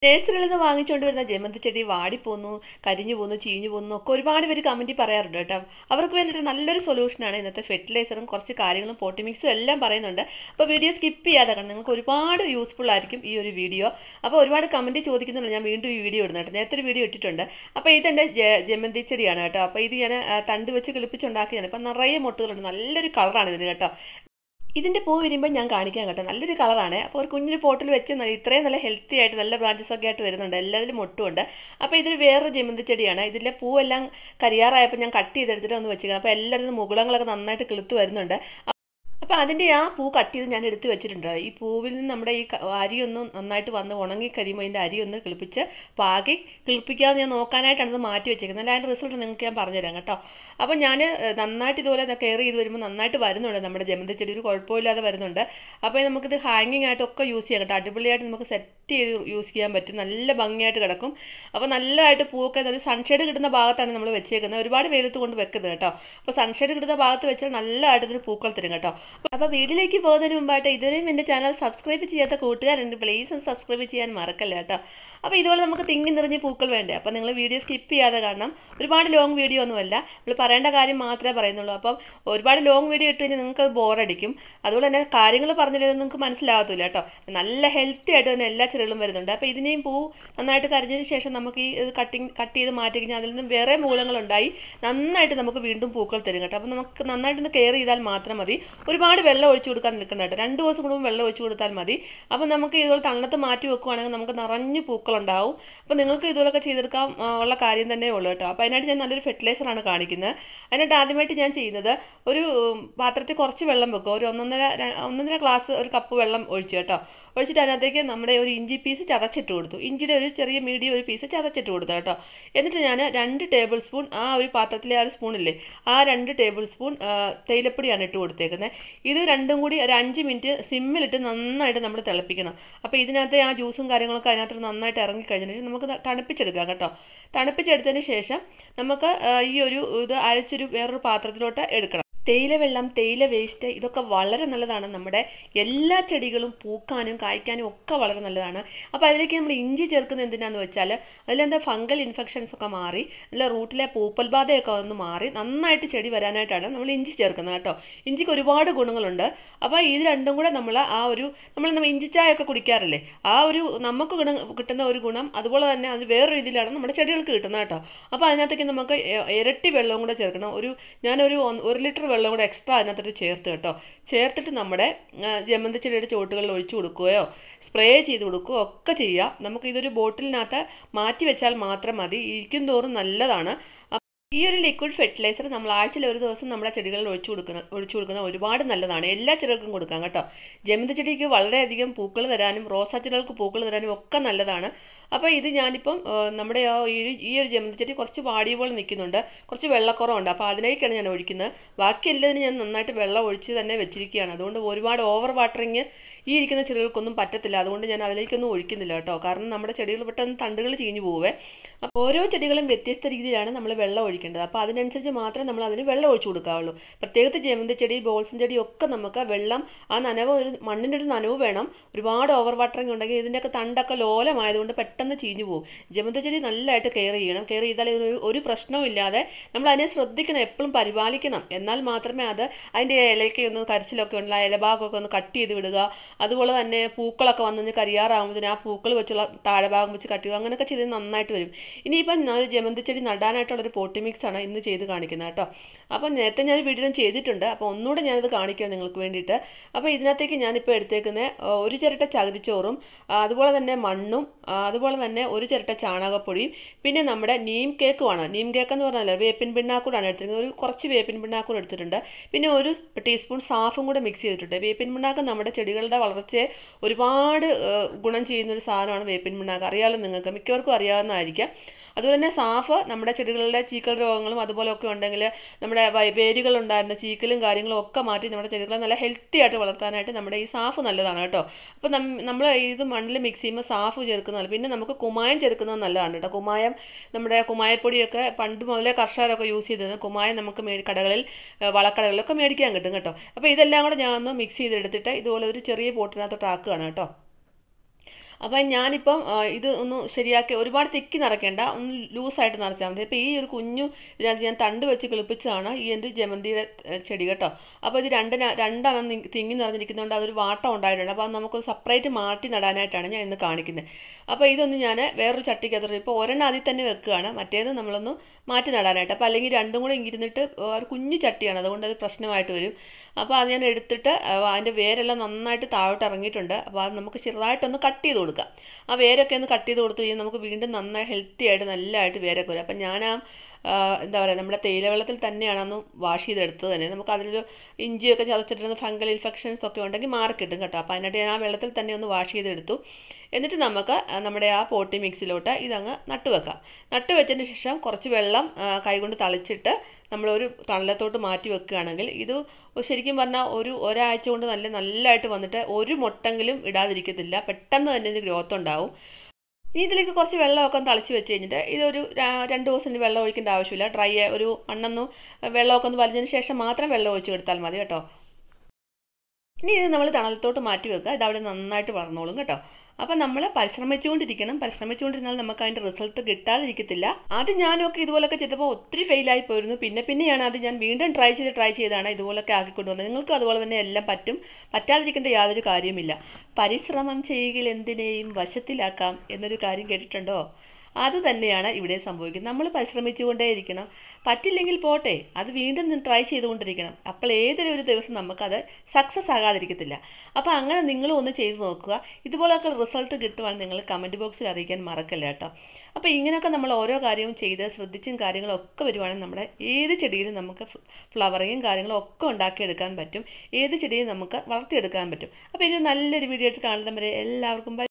നഴ്സറിയിൽ നിന്ന് വാങ്ങിച്ചുകൊണ്ട് വരുന്ന ജമന്തി ചെടി വാടിപ്പോന്നു കരിഞ്ഞു പോന്നു ചീഞ്ഞു പോന്നു ഒക്കെ ഒരുപാട് പേര് കമൻറ്റിൽ പറയാറുണ്ട് കേട്ടോ അവർക്ക് വേണ്ടിയിട്ട് നല്ലൊരു സൊല്യൂഷനാണ് ഇന്നത്തെ ഫെർട്ടിലൈസറും കുറച്ച് കാര്യങ്ങളും പോട്ടി മിക്സും എല്ലാം പറയുന്നുണ്ട് അപ്പോൾ വീഡിയോ സ്കിപ്പ് ചെയ്യാതെ കാരണം നിങ്ങൾക്ക് ഒരുപാട് യൂസ്ഫുൾ ആയിരിക്കും ഈ ഒരു വീഡിയോ അപ്പോൾ ഒരുപാട് കമൻറ്റ് ചോദിക്കുന്നുണ്ട് ഞാൻ വീണ്ടും ഈ വീഡിയോ ഇടുന്നത് കേട്ടോ നേരത്തെ ഒരു വീഡിയോ ഇട്ടിട്ടുണ്ട് അപ്പോൾ ഇതെൻ്റെ ജ- ജമന്തി ചെടിയാണ് കേട്ടോ അപ്പോൾ ഇത് ഞാൻ ആ, തണ്ട് വെച്ച് കിളിപ്പിച്ചുണ്ടാക്കിയതാണ് ഇപ്പം നിറയെ മുട്ടുകളുണ്ട് നല്ലൊരു കളറാണ് ഇതിന് കേട്ടോ ഇതിൻ്റെ പൂ വരുമ്പോൾ ഞാൻ കാണിക്കാം കേട്ടോ നല്ലൊരു കളറാണ് അപ്പോൾ ഒരു കുഞ്ഞൊരു പോട്ടിൽ വെച്ച് ന- ഇത്രയും നല്ല ഹെൽത്തി ആയിട്ട് നല്ല ബ്രാഞ്ചസ് ഒക്കെ ആയിട്ട് വരുന്നുണ്ട് എല്ലാത്തിലും മുട്ടുമുണ്ട് അപ്പോൾ ഇതിൽ വേറൊരു ജമന്തി ചെടിയാണ് ഇതിലെ പൂവെല്ലാം കരിയാറായപ്പോൾ ഞാൻ കട്ട് ചെയ്തെടുത്തിട്ട് ഒന്ന് വെച്ചിരിക്കണം അപ്പോൾ എല്ലാവരും മുകുളങ്ങളൊക്കെ നന്നായിട്ട് കിളുത്ത് വരുന്നുണ്ട് അപ്പോൾ അതിൻ്റെ ആ പൂ കട്ട് ചെയ്ത് ഞാൻ എടുത്ത് വെച്ചിട്ടുണ്ട് ഈ പൂവിൽ നിന്ന് നമ്മുടെ ഈ ക- അരിയൊന്ന് നന്നായിട്ട് വന്ന് ഉണങ്ങി കഴിയുമ്പോൾ അതിൻ്റെ അരി ഒന്ന് കിളിപ്പിച്ച് പാകി കിളിപ്പിക്കാതെ ഞാൻ നോക്കാനായിട്ടാണ് ഇത് മാറ്റി വെച്ചേക്കുന്നത് അല്ല അതിൻ്റെ റിസൾട്ട് നിങ്ങൾക്ക് ഞാൻ പറഞ്ഞുതരാം കേട്ടോ അപ്പോൾ ഞാൻ നന്നായിട്ട് ഇതുപോലെ കെയർ ചെയ്ത് വരുമ്പോൾ നന്നായിട്ട് വരുന്നുണ്ട് നമ്മുടെ ജമന്തി ചെടി ഒരു കുഴപ്പമില്ലാതെ വരുന്നുണ്ട് അപ്പോൾ നമുക്കിത് ഹാങ്ങിങ് ആയിട്ടൊക്കെ യൂസ് ചെയ്യാം കേട്ടോ അടിപൊളിയായിട്ട് നമുക്ക് സെറ്റ് ചെയ്ത് യൂസ് ചെയ്യാൻ പറ്റും നല്ല ഭംഗിയായിട്ട് കിടക്കും അപ്പോൾ നല്ലതായിട്ട് പൂവൊക്കെ നല്ല സൺഷെയ്ഡ് കിട്ടുന്ന ഭാഗത്താണ് നമ്മൾ വെച്ചേക്കുന്നത് ഒരുപാട് വെയിലത്ത് കൊണ്ട് വെക്കരുത് കേട്ടോ അപ്പോൾ സൺഷെയ്ഡ് കിട്ടുന്ന ഭാഗത്ത് വെച്ചാൽ നല്ലതായിട്ട് ഇതിന് പൂക്കൾ തരും കേട്ടോ അപ്പോൾ വീട്ടിലേക്ക് പോകുന്നതിന് മുമ്പായിട്ട് ഇതുവരെയും എൻ്റെ ചാനൽ സബ്സ്ക്രൈബ് ചെയ്യാത്ത കൂട്ടുകാരുണ്ട് പ്ലീസ് സബ്സ്ക്രൈബ് ചെയ്യാൻ മറക്കല്ല കേട്ടോ അപ്പോൾ ഇതുപോലെ നമുക്ക് തിങ്ങി നിറഞ്ഞ് പൂക്കൾ വേണ്ടേ അപ്പോൾ നിങ്ങൾ വീഡിയോ സ്കിപ്പ് ചെയ്യാതെ കാണണം ഒരുപാട് ലോങ് വീഡിയോ ഒന്നുമല്ല നമ്മൾ പറയേണ്ട കാര്യം മാത്രമേ പറയുന്നുള്ളൂ അപ്പം ഒരുപാട് ലോങ് വീഡിയോ ഇട്ട് കഴിഞ്ഞാൽ നിങ്ങൾക്ക് അത് ബോറടിക്കും അതുപോലെ തന്നെ കാര്യങ്ങൾ പറഞ്ഞില്ലെങ്കിൽ നിങ്ങൾക്ക് മനസ്സിലാകത്തില്ല കേട്ടോ നല്ല ഹെൽത്തി ആയിട്ട് തന്നെ എല്ലാ ചെടികളും വരുന്നുണ്ട് അപ്പോൾ ഇതിനെയും പൂ നന്നായിട്ട് കരഞ്ഞതിന് ശേഷം നമുക്ക് ഈ ഇത് കട്ടിങ് കട്ട് ചെയ്ത് മാറ്റി കഴിഞ്ഞാൽ അതിൽ നിന്ന് വേറെ മൂലങ്ങളുണ്ടായി നന്നായിട്ട് നമുക്ക് വീണ്ടും പൂക്കൾ തരും കേട്ടോ അപ്പോൾ നമുക്ക് നന്നായിട്ടൊന്ന് കെയർ ചെയ്താൽ മാത്രം മതി ഒരുപാട് വെള്ളം ഒഴിച്ചു കൊടുക്കാൻ നിൽക്കണ്ട കേട്ടോ രണ്ട് ദിവസം കൂടുമ്പോൾ വെള്ളം ഒഴിച്ചു കൊടുത്താൽ മതി അപ്പോൾ നമുക്ക് ഇതുപോലെ തണലത്ത് മാറ്റി വെക്കുവാണെങ്കിൽ നമുക്ക് നിറഞ്ഞ് പൂക്കളുണ്ടാവും അപ്പോൾ നിങ്ങൾക്ക് ഇതുപോലൊക്കെ ചെയ്തെടുക്കാൻ ആ, ഉള്ള കാര്യം തന്നെ ഉള്ളൂ കേട്ടോ അപ്പോൾ അതിനായിട്ട് ഞാൻ നല്ലൊരു ഫെർട്ടിലൈസറാണ് കാണിക്കുന്നത് അതിനായിട്ട് ആദ്യമായിട്ട് ഞാൻ ചെയ്യുന്നത് ഒരു ഉം, പാത്രത്തിൽ കുറച്ച് വെള്ളം വെക്കുക ഒരു ഒന്നൊന്നര ര- ഒന്നൊന്നര ഗ്ലാസ് ഒരു കപ്പ് വെള്ളം ഒഴിച്ചു കേട്ടോ ഒഴിച്ചിട്ട് അതിനകത്തേക്ക് നമ്മുടെ ഒരു ഇഞ്ചി പീസ് ചതച്ചിട്ട് കൊടുത്തു ഇഞ്ചിയുടെ ഒരു ചെറിയ മീഡിയം ഒരു പീസ് ചതച്ചിട്ട് കൊടുത്തു കേട്ടോ എന്നിട്ട് ഞാൻ രണ്ട് ടേബിൾ സ്പൂൺ ആ ഒരു പാത്രത്തിലെ ആ ഒരു സ്പൂണില്ലേ ആ രണ്ട് ടേബിൾ സ്പൂൺ ആ, തേയിലപ്പൊടിയാണ് ഇട്ട് കൊടുത്തേക്കുന്നത് ഇത് രണ്ടും കൂടി ഒരു അഞ്ച് മിനിറ്റ് സിമ്മിലിട്ട് നന്നായിട്ട് നമ്മൾ തിളപ്പിക്കണം അപ്പോൾ ഇതിനകത്തെ ആ ജ്യൂസും കാര്യങ്ങളൊക്കെ അതിനകത്ത് നന്നായിട്ട് ഇറങ്ങിക്കഴിഞ്ഞതിന് ശേഷം നമുക്ക് ത- തണുപ്പിച്ചെടുക്കാം കേട്ടോ തണുപ്പിച്ചെടുത്തതിന് ശേഷം നമുക്ക് ആ, ഈ ഒരു ഇത് അരച്ചൊരു വേറൊരു പാത്രത്തിലോട്ട് എടുക്കണം തേയില വെള്ളം തേയില വേസ്റ്റ് ഇതൊക്കെ വളരെ നല്ലതാണ് നമ്മുടെ എല്ലാ ചെടികളും പൂക്കാനും കായ്ക്കാനും ഒക്കെ വളരെ നല്ലതാണ് അപ്പോൾ അതിലേക്ക് നമ്മൾ ഇഞ്ചി ചേർക്കുന്നത് എന്തിനാന്ന് വെച്ചാൽ അതിലെന്താ ഫംഗൽ ഇൻഫെക്ഷൻസ് ഒക്കെ മാറി നല്ല റൂട്ടിലെ പൂപ്പൽ ബാധയൊക്കെ ഒന്ന് മാറി നന്നായിട്ട് ചെടി വരാനായിട്ടാണ് നമ്മൾ ഇഞ്ചി ചേർക്കുന്നത് കേട്ടോ ഇഞ്ചിക്ക് ഒരുപാട് ഗുണങ്ങളുണ്ട് അപ്പോൾ ഇത് രണ്ടും കൂടെ നമ്മൾ ആ ഒരു നമ്മൾ നമ്മൾ ഇഞ്ചിച്ചായൊക്കെ കുടിക്കാറില്ലേ ആ ഒരു നമുക്ക് ഗുണം കിട്ടുന്ന ഒരു ഗുണം അതുപോലെ തന്നെ അത് വേറെ രീതിയിലാണ് നമ്മുടെ ചെടികൾക്ക് കിട്ടുന്നത് കേട്ടോ അപ്പോൾ അതിനകത്തേക്ക് നമുക്ക് ഇ- ഇരട്ടി വെള്ളവും കൂടെ ചേർക്കണം ഒരു ഞാനൊരു ഒന്ന് ഒരു ലിറ്റർ വെള്ളം കൂടെ എക്സ്ട്രാ അതിനകത്തോട്ട് ചേർത്ത് കേട്ടോ ചേർത്തിട്ട് നമ്മുടെ ആ, ജമന്തി ചെടിയുടെ ചുവട്ടുകളിൽ ഒഴിച്ചു കൊടുക്കുകയോ സ്പ്രേ ചെയ്ത് കൊടുക്കുകയോ ഒക്കെ ചെയ്യാം നമുക്ക് ഇതൊരു ബോട്ടിലിനകത്ത് മാറ്റി വെച്ചാൽ മാത്രം മതി ഇരിക്കും തോറും നല്ലതാണ് ഈ ഒരു ലിക്വിഡ് ഫെർട്ടിലൈസർ നമ്മൾ ആഴ്ചയിൽ ഒരു ദിവസം നമ്മുടെ ചെടികളിൽ ഒഴിച്ചു കൊടുക്കുന്ന ഒഴിച്ചു കൊടുക്കുന്ന ഒരുപാട് നല്ലതാണ് എല്ലാ ചെടികൾക്കും കൊടുക്കാം കേട്ടോ ജമന്തി ചെടിക്ക് വളരെയധികം പൂക്കൾ തരാനും റോസാ ചെടികൾക്ക് പൂക്കൾ തരാനും ഒക്കെ നല്ലതാണ് അപ്പോൾ ഇത് ഞാനിപ്പം ആ, നമ്മുടെ ആ ഈ ഒരു ഈ ഒരു ജമന്തി ചെടി കുറച്ച് വാടിയ പോലെ നിൽക്കുന്നുണ്ട് കുറച്ച് വെള്ളക്കുറവുണ്ട് അപ്പോൾ അതിലേക്കാണ് ഞാൻ ഒഴിക്കുന്നത് ബാക്കി എല്ലാത്തിനും ഞാൻ നന്നായിട്ട് വെള്ളം ഒഴിച്ച് തന്നെ വെച്ചിരിക്കുകയാണ് അതുകൊണ്ട് ഒരുപാട് ഓവർ വാട്ടറിങ് ഈ ഇരിക്കുന്ന ചെടികൾക്കൊന്നും പറ്റത്തില്ല അതുകൊണ്ട് ഞാൻ അതിലേക്കൊന്നും ഒഴിക്കുന്നില്ല കേട്ടോ കാരണം നമ്മുടെ ചെടികൾ പെട്ടെന്ന് തണ്ടുകൾ ചീഞ്ഞു പോവേ അപ്പോൾ ഓരോ ചെടികളും വ്യത്യസ്ത രീതിയിലാണ് നമ്മൾ വെള്ളം ഒഴിക്കേണ്ടത് അപ്പോൾ അതിനനുസരിച്ച് മാത്രമേ നമ്മൾ അതിന് വെള്ളം ഒഴിച്ചു കൊടുക്കാവുള്ളൂ പ്രത്യേകിച്ച് ജമന്തി ചെടി ബോൾസും ചെടി ഒക്കെ നമുക്ക് വെള്ളം ആ നനവ് ഒരു മണ്ണിൻ്റെ ഒരു നനവ് വേണം ഒരുപാട് ഓവർ വാട്ടറിങ് ഉണ്ടെങ്കിൽ ഇതിൻ്റെയൊക്കെ തണ്ടൊക്കെ ലോലമായതുകൊണ്ട് പെട്ടെന്ന് ചീഞ്ഞു പോകും ജമന്തി ചെടി നല്ലതായിട്ട് കെയർ ചെയ്യണം കെയർ ചെയ്താൽ ഇതിനൊരു ഒരു പ്രശ്നവും ഇല്ലാതെ നമ്മൾ അതിനെ ശ്രദ്ധിക്കണം എപ്പോഴും പരിപാലിക്കണം എന്നാൽ മാത്രമേ അത് അതിൻ്റെ ഇലയ്ക്ക് ഒന്ന് കരിച്ചിലൊക്കെ ഉള്ള ഇലഭാഗമൊക്കെ ഒന്ന് കട്ട് ചെയ്ത് വിടുക അതുപോലെ തന്നെ പൂക്കളൊക്കെ വന്നു കരിയാറാകുമ്പോഴത്തേന് ആ പൂക്കൾ വെച്ചുള്ള താഴെ ഭാഗം വെച്ച് കട്ട് ചെയ്യുക അങ്ങനെയൊക്കെ ചെയ്ത് നന്നായിട്ട് വരും ഇനിയിപ്പം ഞാൻ ഒരു ജമന്തി ചെടി നടാനായിട്ടുള്ളൊരു പോട്ടി മിക്സ് ആണ് ഇന്ന് ചെയ്ത് കാണിക്കുന്നത് കേട്ടോ അപ്പോൾ നേരത്തെ ഞാൻ വീഡിയോ ചെയ്തിട്ടുണ്ട് അപ്പോൾ ഒന്നുകൂടെ ഞാനത് കാണിക്കാം നിങ്ങൾക്ക് വേണ്ടിയിട്ട് അപ്പോൾ ഇതിനകത്തേക്ക് ഞാനിപ്പോൾ എടുത്തേക്കുന്ന ഒരു ചിരട്ട ചകിരിച്ചോറും ആ, അതുപോലെ തന്നെ മണ്ണും ആ, അതുപോലെ തന്നെ ഒരു ചിരട്ട ചാണകപ്പൊടിയും പിന്നെ നമ്മുടെ നീം കേക്കുമാണ് നീം കേക്ക് എന്ന് പറഞ്ഞാൽ വേപ്പിൻ പിണ്ണാക്കൂടാണ് എടുത്തിരിക്കുന്നത് ഒരു കുറച്ച് വേപ്പിൻ പിണ്ണാക്കൂടെ എടുത്തിട്ടുണ്ട് പിന്നെ ഒരു ടീസ്പൂൺ സാഫും കൂടെ മിക്സ് ചെയ്തിട്ടുണ്ട് വേപ്പിൻ പിണ്ണാക്ക് നമ്മുടെ ചെടികളുടെ വളർച്ചയെ ഒരുപാട് ആ, ഗുണം ചെയ്യുന്ന ഒരു സാധനമാണ് വേപ്പിൻ പിണ്ണാക്ക് അറിയാമല്ലോ നിങ്ങൾക്ക് മിക്കവർക്കും അറിയാവുന്നതായിരിക്കാം അതുപോലെ തന്നെ സാഫ് നമ്മുടെ ചെടികളിലെ ചീക്കൽ രോഗങ്ങളും അതുപോലെയൊക്കെ ഉണ്ടെങ്കിൽ നമ്മുടെ വൈ- വേരുകളുണ്ടായിരുന്ന ചീക്കലും കാര്യങ്ങളും ഒക്കെ മാറ്റി നമ്മുടെ ചെടികളെ നല്ല ഹെൽത്തി ആയിട്ട് വളർത്താനായിട്ട് നമ്മുടെ ഈ സാഫ് നല്ലതാണ് കേട്ടോ അപ്പോൾ നമ്മൾ ഇത് മണ്ണിൽ മിക്സ് ചെയ്യുമ്പോൾ സാഫ് ചേർക്കുന്നത് പിന്നെ നമുക്ക് കുമായം ചേർക്കുന്നത് നല്ലതാണ് കേട്ടോ കുമായം നമ്മുടെ കുമായപ്പൊടിയൊക്കെ പണ്ട് മുതലേ കർഷകരൊക്കെ യൂസ് ചെയ്തിരുന്നത് കുമായം നമുക്ക് മേടി കടകളിൽ ഏഹ് വളക്കടകളിലൊക്കെ മേടിക്കാൻ കിട്ടും കേട്ടോ അപ്പോൾ ഇതെല്ലാം കൂടെ ഞാൻ ഒന്ന് മിക്സ് ചെയ്തെടുത്തിട്ട് ഇതുപോലെ ഒരു ചെറിയ പോട്ടിനകത്തോട്ട് ആക്കുകയാണ് കേട്ടോ അപ്പം ഞാനിപ്പം ആ, ഇത് ഒന്ന് ശരിയാക്കി ഒരുപാട് തിക്കി നിറയ്ക്കേണ്ട ഒന്ന് ലൂസായിട്ട് നിറച്ചാൽ മതി അപ്പോൾ ഈ ഒരു കുഞ്ഞു ഇതിനകത്ത് ഞാൻ തണ്ട് വെച്ച് കിളിപ്പിച്ചതാണ് ഈ എൻ്റെ ജമന്തിയുടെ ഏ, ചെടി കേട്ടോ അപ്പോൾ ഇത് രണ്ടിന രണ്ടെണ്ണം നി- തിങ്ങി നിറഞ്ഞിരിക്കുന്നതുകൊണ്ട് അതൊരു വാട്ടം ഉണ്ടായിട്ടുണ്ട് അപ്പോൾ അത് നമുക്ക് സെപ്പറേറ്റ് മാറ്റി നടാനായിട്ടാണ് ഞാൻ ഇന്ന് കാണിക്കുന്നത് അപ്പോൾ ഇതൊന്ന് ഞാൻ വേറൊരു ചട്ടിക്കകത്ത് ഇപ്പോൾ ഒരെണ്ണം അതിൽ തന്നെ വെക്കുകയാണ് മറ്റേത് നമ്മളൊന്ന് മാറ്റി നടാനായിട്ട് അപ്പോൾ അല്ലെങ്കിൽ രണ്ടും കൂടെ ഇരുന്നിട്ട് ഒരു കുഞ്ഞു ചട്ടിയാണ് അതുകൊണ്ട് അത് പ്രശ്നമായിട്ട് വരും അപ്പോൾ അത് ഞാൻ എടുത്തിട്ട് ആ, അതിൻ്റെ വേരെല്ലാം നന്നായിട്ട് താഴോട്ട് ഇറങ്ങിയിട്ടുണ്ട് അപ്പോൾ അത് നമുക്ക് ചെറുതായിട്ടൊന്ന് കട്ട് ചെയ്ത് കൊടുക്കാം ആ വേരൊക്കെ ഒന്ന് കട്ട് ചെയ്ത് കൊടുത്തു കഴിഞ്ഞാൽ നമുക്ക് വീണ്ടും നന്നായി ഹെൽത്തി ആയിട്ട് നല്ലതായിട്ട് വേരൊക്കെ വരും അപ്പം ഞാൻ ആ ആ, എന്താ പറയുക നമ്മുടെ തേയില വെള്ളത്തിൽ തന്നെയാണ് അന്ന് വാഷ് ചെയ്തെടുത്തത് തന്നെ നമുക്ക് അതിലൊരു ഇഞ്ചിയൊക്കെ ചതച്ചിട്ടിരുന്ന ഫംഗൽ ഇൻഫെക്ഷൻസ് ഒക്കെ ഉണ്ടെങ്കിൽ മാറി കിട്ടും കേട്ടോ അപ്പോൾ അതിനായിട്ട് ഞാൻ ആ വെള്ളത്തിൽ തന്നെ ഒന്ന് വാഷ് ചെയ്തെടുത്തു എന്നിട്ട് നമുക്ക് ആ, നമ്മുടെ ആ പോട്ടി മിക്സിലോട്ട് ഇതങ്ങ് നട്ട് വെക്കാം നട്ട് വെച്ചതിന് ശേഷം കുറച്ച് വെള്ളം ആ, കൈകൊണ്ട് തളിച്ചിട്ട് നമ്മളൊരു തണലത്തോട്ട് മാറ്റി വെക്കുകയാണെങ്കിൽ ഇത് ശരിക്കും പറഞ്ഞാൽ ഒരു ഒരാഴ്ച കൊണ്ട് നല്ല നല്ലതായിട്ട് വന്നിട്ട് ഒരു മുട്ടെങ്കിലും ഇടാതിരിക്കത്തില്ല പെട്ടെന്ന് തന്നെ ഇത് ഗ്രോത്ത് ഉണ്ടാവും ഇനി ഇതിലേക്ക് കുറച്ച് വെള്ളമൊക്കെ ഒന്ന് തളിച്ച് വെച്ച് കഴിഞ്ഞിട്ട് ഇതൊരു ര- രണ്ട് ദിവസം ഇനി വെള്ളം ഒഴിക്കേണ്ട ആവശ്യമില്ല ഡ്രൈ ഒരു മണ്ണൊന്ന് വെള്ളമൊക്കെ ഒന്ന് വലിഞ്ഞതിന് ശേഷം മാത്രം വെള്ളം ഒഴിച്ച് കൊടുത്താൽ മതി കേട്ടോ ഇനി ഇത് നമ്മൾ തണലത്തോട്ട് മാറ്റി വെക്കുക ഇത് അവിടെ നന്നായിട്ട് വളർന്നോളും കേട്ടോ അപ്പം നമ്മൾ പരിശ്രമിച്ചുകൊണ്ടിരിക്കണം പരിശ്രമിച്ചുകൊണ്ടിരുന്നാൽ നമുക്ക് അതിൻ്റെ റിസൾട്ട് കിട്ടാതിരിക്കത്തില്ല അത് ഞാനൊക്കെ ഇതുപോലൊക്കെ ചെയ്തപ്പോൾ ഒത്തിരി ഫെയിലായി പോയിരുന്നു പിന്നെ പിന്നെയാണ് അത് ഞാൻ വീണ്ടും ട്രൈ ചെയ്ത് ട്രൈ ചെയ്താണ് ഇതുപോലൊക്കെ ആക്കിക്കൊണ്ടുവന്നത് നിങ്ങൾക്കും അതുപോലെ തന്നെ എല്ലാം പറ്റും പറ്റാതിരിക്കേണ്ട യാതൊരു കാര്യമില്ല പരിശ്രമം ചെയ്യുകിൽ എന്തിനേയും വശത്തിലാക്കാം എന്നൊരു കാര്യം കേട്ടിട്ടുണ്ടോ അത് തന്നെയാണ് ഇവിടെ സംഭവിക്കുന്നത് നമ്മൾ പരിശ്രമിച്ചുകൊണ്ടേയിരിക്കണം പറ്റില്ലെങ്കിൽ പോട്ടെ അത് വീണ്ടും ട്രൈ ചെയ്തുകൊണ്ടിരിക്കണം അപ്പോൾ ഏതൊരു ഒരു ദിവസം നമുക്കത് സക്സസ് ആകാതിരിക്കത്തില്ല അപ്പോൾ അങ്ങനെ നിങ്ങളും ഒന്ന് ചെയ്ത് നോക്കുക ഇതുപോലൊക്കെ റിസൾട്ട് കിട്ടുവാണെങ്കിൽ നിങ്ങൾ കമൻറ്റ് ബോക്സിൽ അറിയിക്കാൻ മറക്കല്ല കേട്ടോ അപ്പോൾ ഇങ്ങനെയൊക്കെ നമ്മൾ ഓരോ കാര്യവും ചെയ്ത് ശ്രദ്ധിച്ചും കാര്യങ്ങളും ഒക്കെ വരുവാണെങ്കിൽ നമ്മുടെ ഏത് ചെടിയിലും നമുക്ക് ഫ്ലവറിങ്ങും കാര്യങ്ങളും ഒക്കെ ഉണ്ടാക്കിയെടുക്കാൻ പറ്റും ഏത് ചെടിയും നമുക്ക് വളർത്തിയെടുക്കാൻ പറ്റും അപ്പോൾ ഇനി നല്ലൊരു വീഡിയോ ആയിട്ട് കാണുന്നവരെ എല്ലാവർക്കും bye.